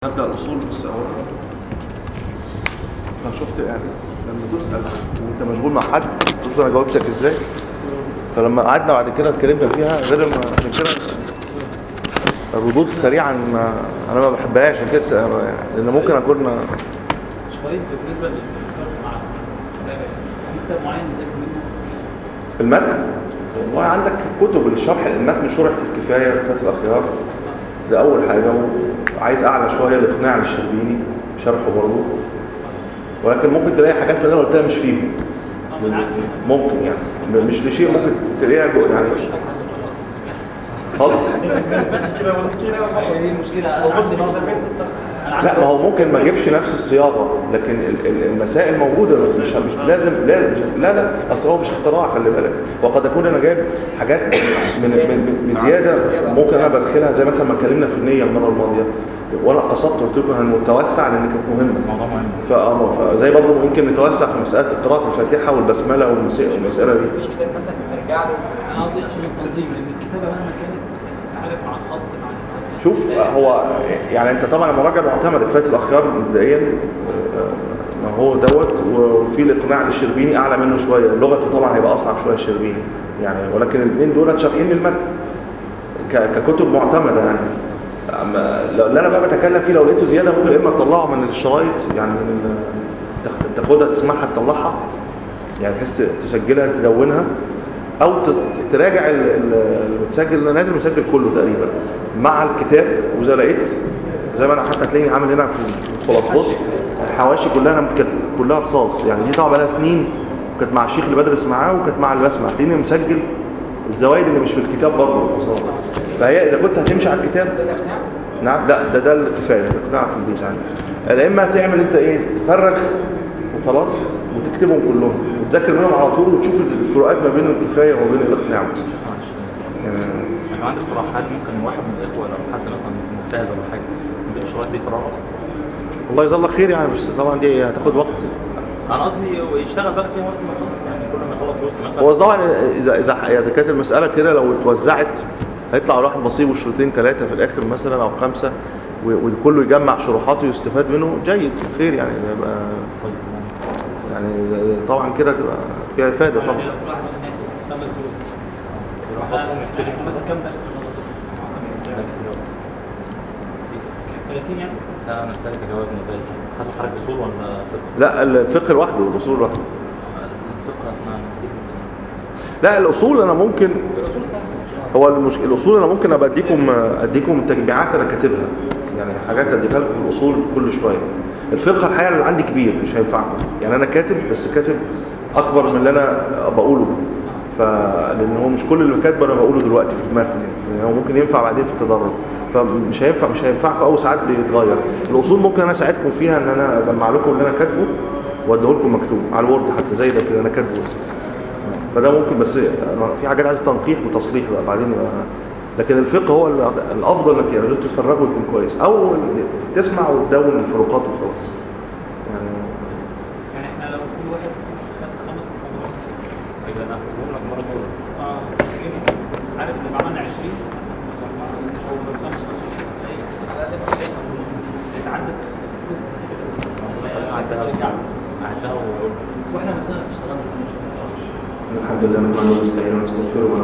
نبدا الاصول بس اول انا شفت يعني لما تسال وانت مشغول مع حد شفت انا جاوبتك ازاي فلما قعدنا بعد كده اتكلمنا فيها غير ما عشان كده الردود سريعا ما انا ما بحبهاش عشان كده س- يعني لان ممكن اكون مش غريب بالنسبه للافكار مع في كتاب معين نذاكر منه المتن والله عندك كتب الشرح المتن شرح في الكفايه فتح الاخيار ده اول حاجه وعايز اعلى شويه الاقناع للشربيني شرحه برضه ولكن ممكن تلاقي حاجات من اللي انا قلتها مش فيهم اه من عارف ممكن يعني م- مش لشيء ممكن تلاقيها جو- يعني خالص هي دي المشكله انا عندي برضه انا عندي لا ما هو ممكن ما اجيبش نفس الصياغه لكن ال- ال- المسائل موجوده مش مش لازم لا مش- لا لا اصل هو مش اختراع خلي بالك وقد اكون انا جايب حاجات من من- من بزياده ممكن انا بدخلها زي مثلا ما اتكلمنا في النيه المره الماضيه وانا قصدت قلت لكم هنتوسع لان كانت مهمه موضوع مهم فأه فزي برضه ممكن نتوسع في مساله قراءه الفاتحه والبسمله والمس- والمساله دي مفيش كتاب مثلا ترجع له انا قصدي عشان التنظيم لان الكتابه مهما كانت عارف مع الخط مع الخط شوف هو يعني انت طبعا المراجع معتمده كفايه الاخيار مبدئيا آه، ما هو دوت وفي الاقناع للشربيني اعلى منه شويه لغته طبعا هيبقى اصعب شويه الشربيني يعني ولكن الاثنين دول شارحين للمتن ك- ككتب معتمده يعني اما لو اللي انا بقى بتكلم فيه لو لقيته زياده ممكن يا اما تطلعه من الشرايط يعني من ال- تاخ- تاخدها تسمعها تطلعها يعني بحيث ت- تسجلها تدونها او ت- تراجع ال- ال- المتسجل انا نادر مسجل كله تقريبا مع الكتاب واذا لقيت زي ما انا حتى تلاقيني عامل هنا في الخلاصات الحواشي كلها انا كانت كلها رصاص يعني دي طبعا بقى لها سنين كانت مع الشيخ اللي بدرس معاه وكانت مع اللي بسمع تلاقيني مسجل الزوايد اللي مش في الكتاب برضه رصاص. فهي اذا كنت هتمشي على الكتاب نعم لا ده ده الكفايه الاقناع في البيت يعني يا اما هتعمل انت ايه تفرغ وخلاص وتكتبهم كلهم وتذاكر منهم على طول وتشوف الفروقات ما بين الكفايه وما بين الاقناع معلش يعني انا كان عندي اقتراح هل ممكن واحد من الاخوه لو حد مثلا مجتهد ولا حاجه يديله الشرايط دي فراغ الله يجزاه الله خير يعني بس طبعا دي هتاخد وقت انا قصدي يشتغل بقى فيها وقت ما يخلص يعني كل ما يخلص جزء مثلا هو طبعا اذا اذا اذا كانت المساله كده لو اتوزعت هيطلع الواحد نصيبه شريطين ثلاثه في الاخر مثلا او خمسه و- وكله يجمع شروحاته ويستفاد منه جيد خير يعني ده يبقى طيب يعني ده- طبعا كده تبقى فيها افاده يعني طبعا لو كل واحد مثلا ياخد خمس دروس مثلا يروح اصلا يبتدي مثلا كام درس في الموضوع ده كتير أوي. 30 يعني لا انا محتاج تجاوزني ده حسب حضرتك اصول ولا فقه؟ لا الفقه لوحده الاصول لوحده الفقه احنا كتير جدا يعني. لا الاصول انا ممكن هو المش... الاصول انا ممكن ابقى اديكم اديكم تجميعات انا كاتبها يعني حاجات اديها لكم في الاصول كل شويه الفقه الحقيقه اللي عندي كبير مش هينفعكم يعني انا كاتب بس كاتب اكبر من اللي انا بقوله ف لان هو مش كل اللي كاتبه انا بقوله دلوقتي في المتن يعني هو ممكن ينفع بعدين في التدرج فمش هينفع مش هينفعكم او ساعات بيتغير الاصول ممكن انا اساعدكم فيها ان انا اجمع لكم اللي انا كاتبه واديه لكم مكتوب على الوورد حتى زي ده كده انا كاتبه فده ممكن بس في حاجات عايزه تنقيح وتصليح بقى بعدين بقى لكن الفقه هو ال- الافضل انك يعني انتوا تتفرغوا يكون كويس او تسمع وتدون الفروقات وخلاص يعني يعني احنا لو كل واحد خد خمس محاضرات ايوه انا هحسبهم لك مره مره اه عارف لو عملنا 20 مثلا او من خمسه اتعدت قسط عدها كده عدها واقول واحنا نفسنا اشتغلنا في المشروع الحمد لله نحمده ونستعينه ونستغفره